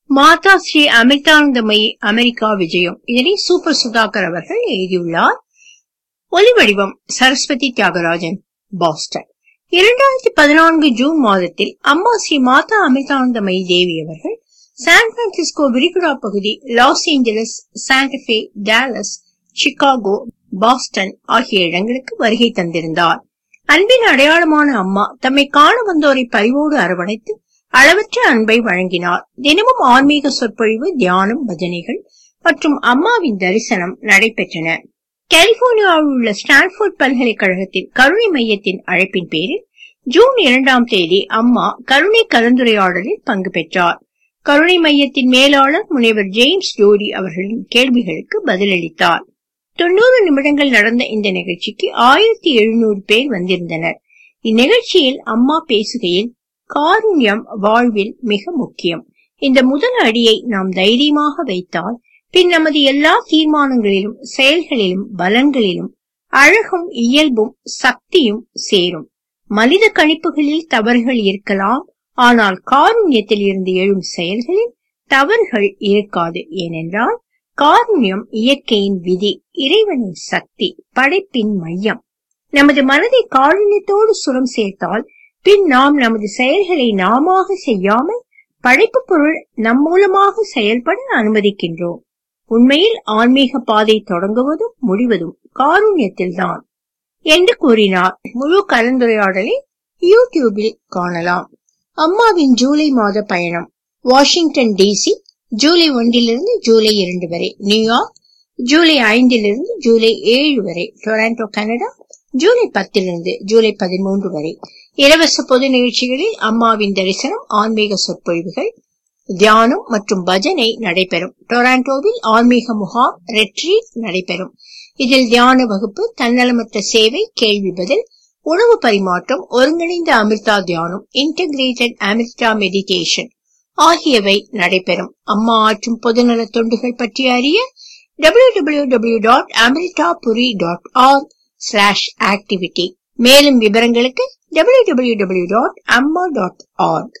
மாதா ஸ்ரீ அமிர்தானந்தமயி அமெரிக்கா விஜயம் இதனை சூப்பர் சுதாகர் அவர்கள் எழுதியுள்ளார் ஒலிவடிவம் சரஸ்வதி தியாகராஜன் பாஸ்டன் இரண்டாயிரத்தி பதினான்கு ஜூன் மாதத்தில் அம்மா ஸ்ரீ மாதா அமிர்தானந்தமயி தேவி அவர்கள் சான் பிரான்சிஸ்கோ விரிகுடா பகுதி Los Angeles Santa Fe Dallas Chicago Boston ஆகிய இடங்களுக்கு வருகை தந்திருந்தார் அன்பின் அடையாளமான அம்மா தம்மை காண வந்தோரை பரிவோடு அரவணைத்து அளவற்ற அன்பை வழங்கினார் தினமும் ஆன்மீக சொற்பொழிவு தியானம் பஜனைகள் மற்றும் அம்மாவின் தரிசனம் நடைபெற்றன கலிபோர்னியாவில் உள்ள ஸ்டான்ஃபோர்ட் பல்கலைக்கழகத்தின் கருணை மையத்தின் அழைப்பின் பேரில் ஜூன் இரண்டாம் தேதி அம்மா கருணை கலந்துரையாடலில் பங்கு பெற்றார் கருணை மையத்தின் மேலாளர் முனைவர் ஜேம்ஸ் ஜோடி அவர்களின் கேள்விகளுக்கு பதிலளித்தார் தொண்ணூறு நிமிடங்கள் நடந்த இந்த நிகழ்ச்சிக்கு ஆயிரத்தி எழுநூறு பேர் வந்திருந்தனர் இந்நிகழ்ச்சியில் அம்மா பேசுகையில் காருண்யம் வாழ்வில் மிக முக்கியம் இந்த முதல் அடியை நாம் தைரியமாக வைத்தால் பின் நமது எல்லா தீர்மானங்களிலும் செயல்களிலும் பலன்களிலும் அழகும் இயல்பும் சக்தியும் சேரும் மனித கணிப்புகளில் தவறுகள் இருக்கலாம் ஆனால் காருண்யத்தில் இருந்து எழும் செயல்களில் தவறுகள் இருக்காது ஏனென்றால் காருண்யம் இயற்கையின் விதி இறைவனின் சக்தி படைப்பின் மையம் நமது மனதை காருண்யத்தோடு சுரம் சேர்த்தால் பின் நாம் நமது செயல்களை நாம செய்யாமல் படைப்பு பொருள் நம் மூலமாக செயல்பட அனுமதிக்கின்றோம் உண்மையில் ஆன்மீக பாதை தொடங்குவதும் முடிவதும் காருண்யத்தில்தான் என்று கூறினார் முழு கலந்துரையாடலை யூடியூபில் காணலாம் அம்மாவின் ஜூலை மாத பயணம் வாஷிங்டன் டிசி ஜூலை ஒன்றிலிருந்து ஜூலை இரண்டு வரை நியூயார்க் ஜூலை ஐந்திலிருந்து ஜூலை ஏழு வரை டொராண்டோ கனடா ஜூலை பத்திலிருந்து ஜூலை பதிமூன்று வரை இலவச பொது நிகழ்ச்சிகளில் அம்மாவின் தரிசனம் ஆன்மீக சொற்பொழிவுகள் தியானம் மற்றும் பஜனை நடைபெறும் டொராண்டோவில் ஆன்மீக முகாம் ரெட்ரீட் நடைபெறும் இதில் தியான வகுப்பு தன்னலமற்ற சேவை கேள்வி பதில் உணவு பரிமாற்றம் ஒருங்கிணைந்த அமிர்தா தியானம் இன்டகிரேட்டட் அமிர்தா மெடிடேஷன் ஆகியவை நடைபெறும் அம்மா ஆற்றும் பொதுநல தொண்டுகள் பற்றி அறிய W W W dot Amritapuri dot org slash activity மேலும் விவரங்களுக்கு W W W dot Amma dot arc